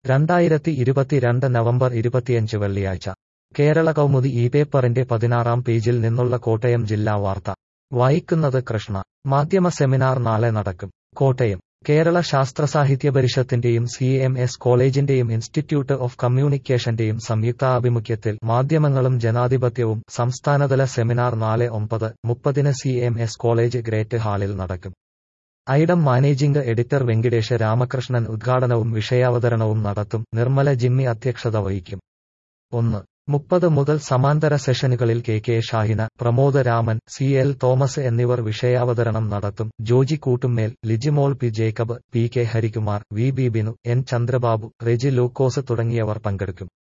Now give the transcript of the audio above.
രണ്ടായിരത്തി ഇരുപത്തിരണ്ട് നവംബർ ഇരുപത്തിയഞ്ച് വെള്ളിയാഴ്ച കേരള കൗമുദി ഈ പേപ്പറിന്റെ പതിനാറാം പേജിൽ നിന്നുള്ള കോട്ടയം ജില്ലാ വാർത്ത വായിക്കുന്നത് കൃഷ്ണ മാധ്യമ സെമിനാർ നാളെ നടക്കും കോട്ടയം കേരള ശാസ്ത്ര സാഹിത്യ പരിഷത്തിന്റെയും സി എം എസ് കോളേജിന്റെയും ഇൻസ്റ്റിറ്റ്യൂട്ട് ഓഫ് കമ്മ്യൂണിക്കേഷന്റെയും സംയുക്താഭിമുഖ്യത്തിൽ മാധ്യമങ്ങളും ജനാധിപത്യവും സംസ്ഥാനതല സെമിനാർ നാളെ ഒമ്പത് മുപ്പതിന് C M S college great ഹാളിൽ നടക്കും ഐഡം മാനേജിംഗ് എഡിറ്റർ വെങ്കിടേഷ് രാമകൃഷ്ണൻ ഉദ്ഘാടനവും വിഷയാവതരണവും നടത്തും നിർമ്മല ജിമ്മി അധ്യക്ഷത വഹിക്കും ഒന്ന് മുപ്പത് മുതൽ സമാന്തര സെഷനുകളിൽ K K Shahina Pramod Raman C L Thomas എന്നിവർ വിഷയാവതരണം നടത്തും Joji Koottumel Lijimol P Jacob P K Harikumar V B Binu N Chandrababu Reji Lukose തുടങ്ങിയവർ പങ്കെടുക്കും